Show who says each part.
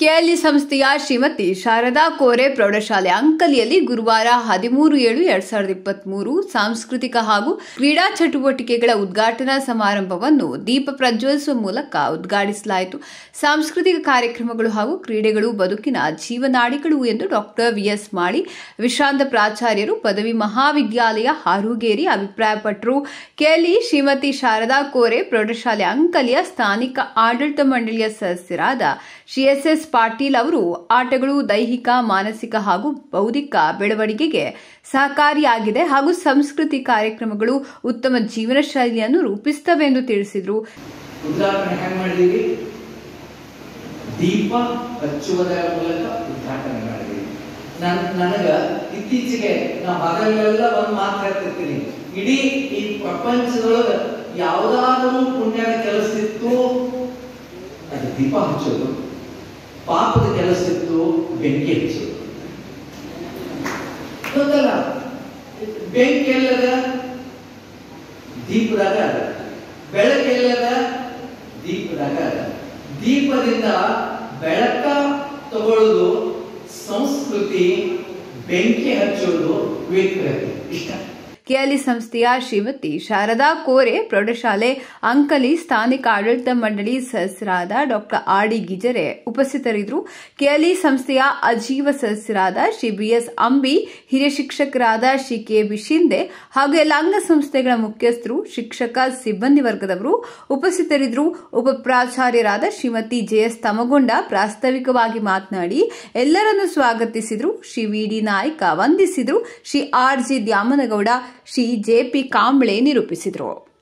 Speaker 1: KLE ಸಂಸ್ಥೆಯ ಶ್ರೀಮತಿ ಶಾರದಾ ಕೋರೆ ಪ್ರೌಢಶಾಲೆ ಅಂಕಲಿಯಲ್ಲಿ ಗುರುವಾರ ಹದಿಮೂರು ಏಳು ಎರಡ್ ಸಾವಿರದ ಇಪ್ಪತ್ಮೂರು ಸಾಂಸ್ಕೃತಿಕ ಹಾಗೂ ಕ್ರೀಡಾ ಚಟುವಟಿಕೆಗಳ ಉದ್ಘಾಟನಾ ಸಮಾರಂಭವನ್ನು ದೀಪ ಪ್ರಜ್ವಲಿಸುವ ಮೂಲಕ ಉದ್ಘಾಟಿಸಲಾಯಿತು ಸಾಂಸ್ಕೃತಿಕ ಕಾರ್ಯಕ್ರಮಗಳು ಹಾಗೂ ಕ್ರೀಡೆಗಳು ಬದುಕಿನ ಜೀವನಾಡಿಗಳು ಎಂದು ಡಾಕ್ಟರ್ ವಿಎಸ್ ಮಾಳಿ ವಿಶ್ರಾಂತ ಪ್ರಾಚಾರ್ಯರು ಪದವಿ ಮಹಾವಿದ್ಯಾಲಯ ಹಾರೂಗೇರಿ ಅಭಿಪ್ರಾಯಪಟ್ಟರು ಕೆಎಲ್ಇ ಶ್ರೀಮತಿ ಶಾರದಾ ಕೋರೆ ಪ್ರೌಢಶಾಲೆ ಅಂಕಲಿಯ ಸ್ಥಾನಿಕ ಆಡಳಿತ ಮಂಡಳಿಯ ಸದಸ್ಯರಾದ ಶ್ರೀ ಎಸ್ ಎಸ್ ಪಾಟೀಲ್ ಅವರು ಆಟಗಳು ದೈಹಿಕ ಮಾನಸಿಕ ಹಾಗೂ ಬೌದ್ಧಿಕ ಬೆಳವಣಿಗೆಗೆ ಸಹಕಾರಿಯಾಗಿದೆ ಹಾಗೂ ಸಂಸ್ಕೃತಿ ಕಾರ್ಯಕ್ರಮಗಳು ಉತ್ತಮ ಜೀವನ ಶೈಲಿಯನ್ನು ರೂಪಿಸುತ್ತವೆ ಎಂದು ತಿಳಿಸಿದರು
Speaker 2: ಉದ್ಘಾಟನೆ ಹೆಂಗ್ ಮಾಡಿದೀವಿ ದೀಪ ಹಚ್ಚುವುದರ ಮೂಲಕ ಉದ್ಘಾಟನೆ ಮಾಡಿದೀವಿ ನನ್ ನನಗ ಇತ್ತೀಚೆಗೆ ನಾ ಹಗಲೆಲ್ಲ ಒಂದ್ ಮಾತು ಹೇಳ್ತಿರ್ತೀನಿ ಇಡೀ ಈ ಪ್ರಪಂಚದೊಳಗ ಯಾವ್ದಾದರೂ ಪುಣ್ಯದ ಕೆಲಸ ಇತ್ತು ಅದು ದೀಪ ಹಚ್ಚೋದು ಪಾಪದ ಕೆಲಸ ಇತ್ತು ಬೆಂಕಿ ಹಚ್ಚೋದು ಗೊತ್ತಲ್ಲ ಬೆಂಕಿ ಎಲ್ಲದ ದೀಪದಾಗ ಅದ ಬೆಳಕೆಲ್ಲದ ದೀಪದಾಗ ಅದ ದೀಪದಿಂದ ಬೆಳಕ ತಗೊಳ್ಳೋದು ಸಂಸ್ಕೃತಿ ಬೆಂಕಿ ಹಚ್ಚೋದು ವಿಕೃತಿ ಇಷ್ಟ
Speaker 1: ಕೆಎಲ್ಇ ಸಂಸ್ಥೆಯ ಶ್ರೀಮತಿ ಶಾರದಾ ಕೋರೆ ಪ್ರೌಢಶಾಲೆ ಅಂಕಲಿ ಸ್ಥಾನಿಕ ಆಡಳಿತ ಮಂಡಳಿ ಸದಸ್ಯರಾದ ಡಾಕ್ಟರ್ ಆರ್ ಡಿ ಗಿಜರೆ ಉಪಸ್ಥಿತರಿದ್ದರು ಕೆಎಲ್ಇ ಸಂಸ್ಥೆಯ ಅಜೀವ ಸದಸ್ಯರಾದ ಶ್ರೀ ಬಿಎಸ್ ಅಂಬಿ ಹಿರಿಯ ಶಿಕ್ಷಕರಾದ ಶ್ರೀ ಕೆ ಬಿ ಶಿಂದೆ ಹಾಗೂ ಎಲ್ಲ ಅಂಗಸಂಸ್ಥೆಗಳ ಮುಖ್ಯಸ್ಥರು ಶಿಕ್ಷಕ ಸಿಬ್ಬಂದಿ ವರ್ಗದವರು ಉಪಸ್ಥಿತರಿದ್ದರು ಉಪ ಪ್ರಾಚಾರ್ಯರಾದ ಶ್ರೀಮತಿ ಜೆಎಸ್ ತಮಗೊಂಡ ಪ್ರಾಸ್ತಾವಿಕವಾಗಿ ಮಾತನಾಡಿ ಎಲ್ಲರನ್ನು ಸ್ವಾಗತಿಸಿದರು ಶ್ರೀ ವಿಡಿ ನಾಯ್ಕ ವಂದಿಸಿದರು Shri R G Dyamanagouda Shri J P Kamble ನಿರೂಪಿಸಿದರು